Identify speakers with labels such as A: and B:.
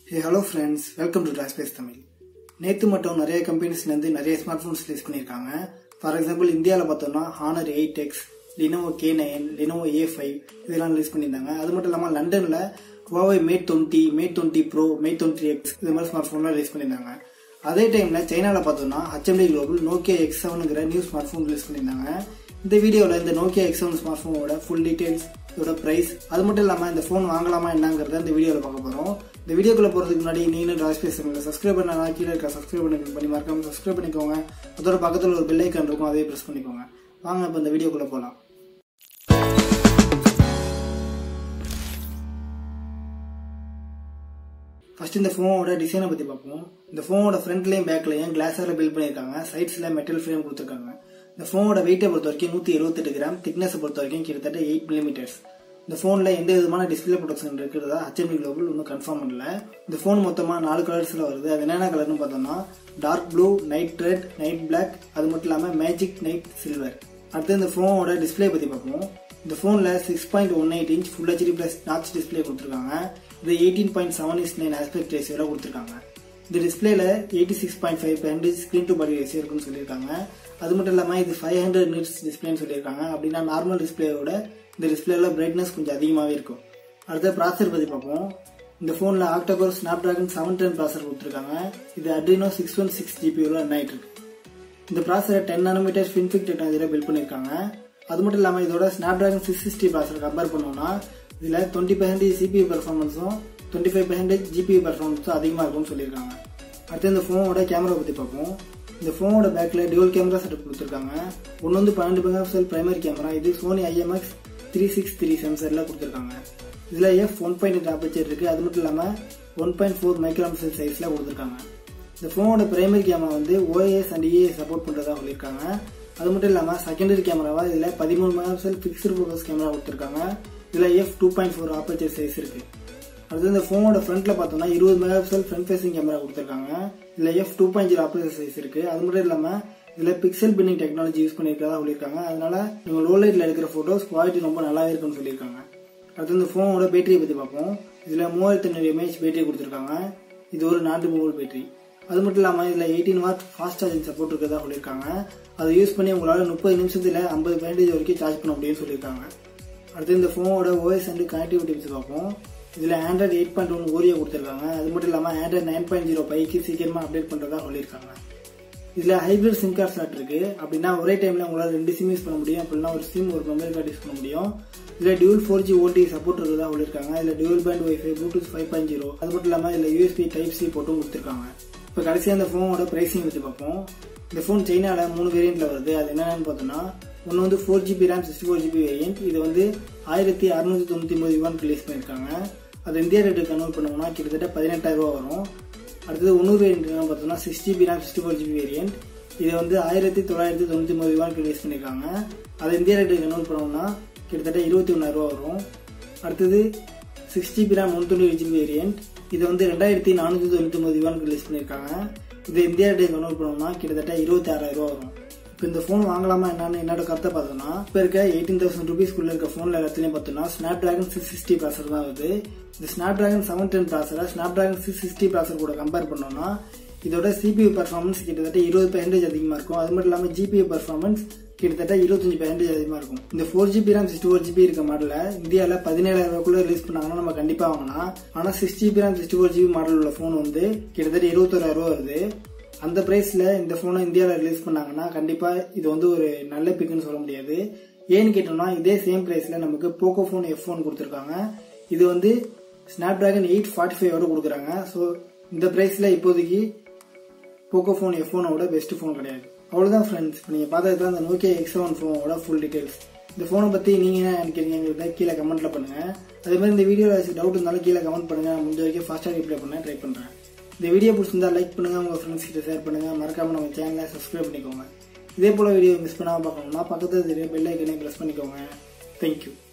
A: hey hello friends welcome to டாஸ்பேஸ் தமிழ் நேற்று மட்டும் நிறைய கம்பெனிஸ்லேருந்து நிறைய ஸ்மார்ட் ஃபோன்ஸ் ரிலீஸ் பண்ணியிருக்காங்க ஃபார் எக்ஸாம்பிள் இந்தியாவில் பார்த்தோம்னா Honor eight X Lenovo K nine Lenovo A five இதெல்லாம் ரிலீஸ் பண்ணியிருந்தாங்க அது மட்டும் இல்லாமல் லண்டனில் Huawei Mate twenty Mate twenty Pro Mate twenty X இது மாதிரி ஸ்மார்ட் ஃபோன்லாம் ரிலீஸ் பண்ணியிருந்தாங்க அதே டைமில் சைனாவில் பார்த்தோம்னா ஹச்எம்டி குளோபல் நோக்கியா எக்ஸ் செவனுங்கிற நியூ ஸ்மார்ட் ஃபோன் ரிலீஸ் பண்ணியிருந்தாங்க இந்த வீடியோவில் இந்த நோக்கியா எக்ஸ் செவன் ஸ்மார்ட் ஃபோனோட ஃபுல் டீடைல்ஸ் இதோட ப்ரைஸ் அது மட்டும் இல்லாமல் இந்த ஃபோன் வாங்கலாமா என்னங்கிறத இந்த வீடியோவில் பார்க்க போகிறோம் இந்த வீடியோக்குள்ள போகிறதுக்கு முன்னாடி நீங்களும் டாஸ் பேசுங்க சப்ஸ்கிரைப் பண்ணா கீழே இருக்க சப்ஸ்கிரைப் பண்ணி பண்ணி மறக்காம சப்ஸ்கிரைப் பண்ணிக்கோங்க அதோட பக்கத்தில் ஒரு பெல் ஐக்கான் இருக்கும் அதையும் ப்ரெஸ் பண்ணிக்கோங்க வாங்க இப்போ இந்த வீடியோக்குள்ள போகலாம் ஃபர்ஸ்ட் இந்த ஃபோனோட டிசைனை பற்றி பார்ப்போம் இந்த ஃபோனோட ஃப்ரண்ட்லையும் பேக்லையும் கிளாஸால் பில்ட் பண்ணியிருக்காங்க சைட்ஸில் மெட்டல் ஃப்ரேம் கொடுத்துருக்காங்க இந்த ஃபோனோட வெயிட்டை பொறுத்த வரைக்கும் நூற்றி எழுபத்தெட்டு கிராம் திக்னஸை பொறுத்த வரைக்கும் கிட்டத்தட்ட எயிட் மில்லிமீட்டர்ஸ் இந்த ஃபோனில் எந்த விதமான டிஸ்பிளே ப்ரொடக்ஷன் இருக்கிறதா ஹச்எம்டி குளோபல் இன்னும் கன்ஃபார்ம் பண்ணல இந்த ஃபோன் மொத்தமாக நாலு கலர்ஸில் வருது அது என்னென்ன கலர்னு பார்த்தோம்னா dark blue night red night black அது மட்டும் இல்லாமல் மேஜிக் நைட் சில்வர் அடுத்து இந்த ஃபோனோட டிஸ்பிளே பற்றி பார்ப்போம் இந்த ஃபோனில் six point one eight inch full HD plus notch display கொடுத்துருக்காங்க இது eighteen point seven is nine aspect ரேஷியோட கொடுத்துருக்காங்க இந்த டிஸ்பிளேல eighty six point five percentage screen to body ratio இருக்குன்னு சொல்லியிருக்காங்க அது மட்டும் இல்லாமல் இது ஃபைவ் ஹண்ட்ரட் நிட்ஸ் டிஸ்பிளேன்னு சொல்லியிருக்காங்க அப்படின்னா நார்மல் டிஸ்பிளேயோட இந்த டிஸ்பிளேல பிரைட்னஸ் கொஞ்சம் அதிகமாகவே இருக்கும் அடுத்த ப்ராசர் பற்றி பார்ப்போம் இந்த ஃபோனில் octa core Snapdragon seven ten processor கொடுத்துருக்காங்க இது அட்ரினோ சிக்ஸ் ஒன் சிக்ஸ் ஜிபியோட ரன் ஆயிட்டு இருக்கு இந்த ப்ராசரை டென் நானோமீட்டர் ஃபின்ஃபிக் டெக்னாலஜியில் பில்ட் பண்ணியிருக்காங்க அது மட்டும் இல்லாமல் இதோட Snapdragon six sixty processor compare பண்ணோம்னா இதில் டுவெண்ட்டி பர்சன்டேஜ் சிபியூ பெர்ஃபார்மன்ஸும் டுவெண்ட்டி ஃபைவ் பர்சன்டேஜ் ஜிபியூ பெர்ஃபார்மன்ஸும் அதிகமாக இருக்கும்னு சொல்லியிருக்காங்க அடுத்து இந்த ஃபோனோட கேமரா பற்றி பார்ப்போம் இந்த ஃபோனோட பேக்கில் டியூல் கேமரா செட்டப் கொடுத்துருக்காங்க ஒன்று வந்து பன்னெண்டு மெகா பிக்சல் பிரைமரி கேமரா இது Sony IMX three six three சென்சரில் கொடுத்துருக்காங்க இதில் f one point eight aperture இருக்குது அது மட்டும் இல்லாமல் one point four micro pixel சைஸில் கொடுத்துருக்காங்க இந்த ஃபோனோட பிரைமரி கேமரா வந்து ஓஎஸ் அண்ட் இஏ சப்போர்ட் பண்ணுறதா சொல்லியிருக்காங்க அது மட்டும் இல்லாமல் செகண்டரி கேமராவா இதில் பதிமூணு megapixel picture focus camera கொடுத்துருக்காங்க இதில் f two point four aperture size இருக்குது அடுத்து இந்த ஃபோனோட ஃப்ரண்ட்ல பார்த்தோம்னா இருபது megapixel front facing camera கொடுத்துருக்காங்க இதில் f two point zero aperture size இருக்குது அது மட்டும் இல்லாமல் இதில் பிக்சல் பின்னிங் டெக்னாலஜி யூஸ் பண்ணியிருக்கதா சொல்லியிருக்காங்க அதனால நீங்கள் லோ லைட்டில் எடுக்கிற ஃபோட்டோஸ் குவாலிட்டி ரொம்ப நல்லாவே இருக்குன்னு சொல்லியிருக்காங்க அடுத்து இந்த ஃபோனோட பேட்டரியை பற்றி பார்ப்போம் இதில் மூவாயிரத்தி ஐநூறு எம்ஏஹெச் பேட்டரி கொடுத்துருக்காங்க இது ஒரு நாட்டு மூவல் பேட்டரி அது மட்டும் இல்லாமல் இதில் eighteen watt fast charging support இருக்கிறதா சொல்லியிருக்காங்க அதை யூஸ் பண்ணி உங்களால் முப்பது நிமிஷத்தில் ஐம்பது பர்சன்டேஜ் வரைக்கும் சார்ஜ் பண்ண முடியும்னு சொல்லியிருக்காங்க அடுத்து இந்த ஃபோனோட ஓஎஸ் அண்ட் கனெக்டிவிட்டி வச்சு பார்ப்போம் இதில் Android eight point one Oreo கொடுத்துருக்காங்க அது மட்டும் இல்லாமல் ஆண்ட்ராய்டு நைன் பாயிண்ட் ஜீரோ பைக்கு சீக்கிரமாக அப்டேட் பண்ணுறதா சொல்லியிருக்காங்க இதில் ஹைப்ரிட் சிம் கார்டு ஸ்லாட் இருக்கு அப்படின்னா ஒரே டைமில் உங்களால் ரெண்டு சிம் யூஸ் பண்ண முடியும் அப்படின்னா ஒரு சிம் ஒரு மெமரி கார்டு யூஸ் பண்ண முடியும் இதில் dual four G VoLTE support இருக்கிறதா சொல்லியிருக்காங்க இதில் dual band WiFi Bluetooth five point zero அது மட்டும் இல்லாமல் இதில் யூஎஸ்பி டைப் சி போட்டும் கொடுத்துருக்காங்க இப்போ கடைசியாக இந்த ஃபோனோட ப்ரைஸிங் வச்சு பார்ப்போம் இந்த ஃபோன் சைனாவில் மூணு வேரியண்ட்டில் வருது அது என்னென்னு பார்த்தோம்னா ஒன்று வந்து four GB RAM sixty four GB variant இது வந்து ஆயிரத்தி அறுநூத்தி தொண்ணூற்றி ஒன்பது யுவான் ரிலீஸ் பண்ணியிருக்காங்க அது இந்தியா ரேட்டு கன்வெர்ட் பண்ணோம்னா கிட்டத்தட்ட பதினெட்டாயிரம் ரூபா வரும் அடுத்தது இன்னொரு வேரியன்ட் என்ன பார்த்தோம்னா six GB RAM sixty four GB variant இது வந்து ஆயிரத்தி தொள்ளாயிரத்தி தொண்ணூற்றி ஒன்பது யுவான் ரிலீஸ் பண்ணியிருக்காங்க அது இந்தியா ரேட்டு கன்வெர்ட் பண்ணோம்னா கிட்டத்தட்ட இருபத்தி ஒன்றாயிரம் ரூபா வரும் அடுத்தது six GB RAM one twenty GB variant இது வந்து ரெண்டாயிரத்தி நானூற்றி தொண்ணூற்றி ஒன்பது யுவான் ரிலீஸ் பண்ணியிருக்காங்க இது இந்தியா ரேட்டு கன்வெர்ட் பண்ணோம்னா கிட்டத்தட்ட இருபத்தி ஆறாயிரம் ரூபா வரும் இப்போ இந்த ஃபோன் வாங்கலாமா என்னன்னு என்னோட கருத்தை பார்த்தோம்னா இப்போ இருக்க எயிட்டீன் தௌசண்ட் ருபீஸ்க்குள்ள இருக்க ஃபோனில் எல்லாத்துலையும் பார்த்தோம்னா ஸ்னாப் டிராகன் சிக்ஸ் சிக்ஸ்டி ப்ராசர் தான் வருது இந்த ஸ்னாப் டிராகன் செவன் டென் ப்ராசரை Snapdragon six sixty processor கூட கம்பேர் பண்ணோம்னா இதோட சிபியூ பர்ஃபார்மன்ஸ் கிட்டத்தட்ட இருபது பர்சன்டேஜ் அதிகமாக இருக்கும் அது மட்டும் இல்லாமல் ஜிபியூ பர்ஃபார்மன்ஸ் கிட்டத்தட்ட இருபத்தஞ்சு பர்சன்டேஜ் அதிகமாக இருக்கும் இந்த four GB RAM sixty four GB இருக்க மாடல இந்தியாவில் பதினேழாயிரம் ரூபாய்க்குள்ள ரிலீஸ் பண்ணாங்கன்னா நம்ம கண்டிப்பாக வாங்கலாம் ஆனால் six GB RAM sixty four GB model உள்ள ஃபோன் வந்து கிட்டத்தட்ட இருபத்தோராயிரம் ரூபா வருது அந்த ப்ரைஸில் இந்த ஃபோனை இந்தியாவில் ரிலீஸ் பண்ணாங்கன்னா கண்டிப்பாக இது வந்து ஒரு நல்ல பிக்குன்னு சொல்ல முடியாது ஏன்னு கேட்டோம்னா இதே சேம் ப்ரைஸில் நமக்கு போக்கோ ஃபோன் எஃப் ஃபோன் கொடுத்துருக்காங்க இது வந்து ஸ்னாப் டிராகன் எயிட் ஃபார்ட்டி ஃபைவோட கொடுக்குறாங்க ஸோ இந்த ப்ரைஸில் இப்போதைக்கு போக்கோ ஃபோன் எஃப் ஃபோனோட பெஸ்ட் ஃபோன் கிடையாது அவ்வளோதான் ஃப்ரெண்ட்ஸ் இப்போ நீங்கள் பார்த்தது தான் இந்த நோக்கியா எக்ஸ் செவன் ஃபோனோட ஃபுல் டீடைல்ஸ் இந்த ஃபோனை பற்றி நீங்கள் என்ன நினைக்கிறீங்கிறத கீழே கமெண்ட்டில் பண்ணுங்கள் அதே மாதிரி இந்த வீடியோவில் ஏதாச்சும் டவுட் இருந்தாலும் கீழே கமெண்ட் பண்ணுங்கள் முடிஞ்ச வரைக்கும் ஃபாஸ்ட்டாக ரிப்ளை பண்ண ட்ரை பண்ணுறேன் இந்த வீடியோ பிடிச்சிருந்தா லைக் பண்ணுங்க உங்க ஃப்ரெண்ட்ஸ் கிட்ட ஷேர் பண்ணுங்க மறக்காம நம்ம சேனலை சப்ஸ்கிரைப் பண்ணிக்கோங்க இதே போல வீடியோ மிஸ் பண்ணாம பார்க்கணும்னா பக்கத்துல தெரிய பெல் ஐக்கனே பிரஸ் பண்ணிக்கோங்க தேங்க்யூ